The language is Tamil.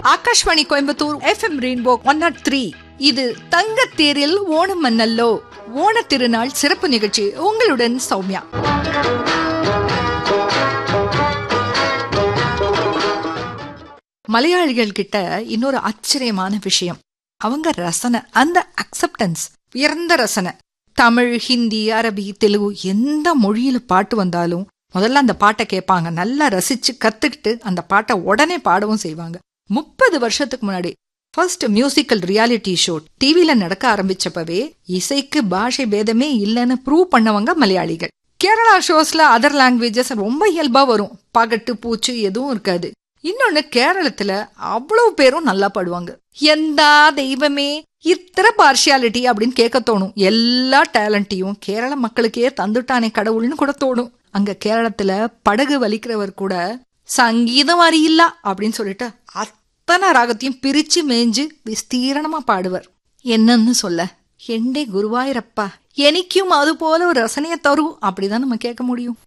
Akashvani Coimbatore FM rainbow one nought three இது தங்கத்தேரில் ஓணம் மன்னல்லோ ஓண திருநாள் சிறப்பு நிகழ்ச்சி உங்களுடன் சௌமியா மலையாளிகள் கிட்ட இன்னொரு ஆச்சரியமான விஷயம் அவங்க ரசனை அந்த அக்செப்டன்ஸ் உயர்ந்த ரசனை தமிழ் ஹிந்தி அரபி தெலுங்கு எந்த மொழியில பாட்டு வந்தாலும் முதல்ல அந்த பாட்டை கேட்பாங்க நல்லா ரசிச்சு கத்துக்கிட்டு அந்த பாட்டை உடனே பாடவும் செய்வாங்க முப்பது வருஷத்துக்கு முன்னாடி ஃபர்ஸ்ட் மியூசிக்கல் ரியாலிட்டி ஷோ டிவில நடக்க ஆரம்பிச்சப்பவே இசைக்கு பாஷை பேதமே இல்லைன்னு ப்ரூவ் பண்ணவங்க மலையாளிகள் கேரளா ஷோஸ்ல அதர் லாங்குவேஜஸ் ரொம்ப இயல்பா வரும் பகட்டு பூச்சு எதுவும் இருக்காது இன்னொன்னு கேரளத்துல அவ்வளவு பேரும் நல்லா பாடுவாங்க எந்த தெய்வமே இத்தனை பார்ஷியாலிட்டி அப்படின்னு கேட்க தோணும் எல்லா டேலண்ட்டையும் கேரள மக்களுக்கே தந்துட்டானே கடவுள்னு கூட தோணும் அங்க கேரளத்துல படகு வலிக்கிறவர் கூட சங்கீதம் அறியில்ல அப்படின்னு சொல்லிட்டு அத்தனை ராகத்தையும் பிரிச்சு மேய்ஞ்சு விஸ்தீரணமா பாடுவர் என்னன்னு சொல்ல எண்டே குருவாயிரப்பா எனக்கும் அது போல ஒரு ரசனையை தரும் அப்படிதான் நம்ம கேட்க முடியும்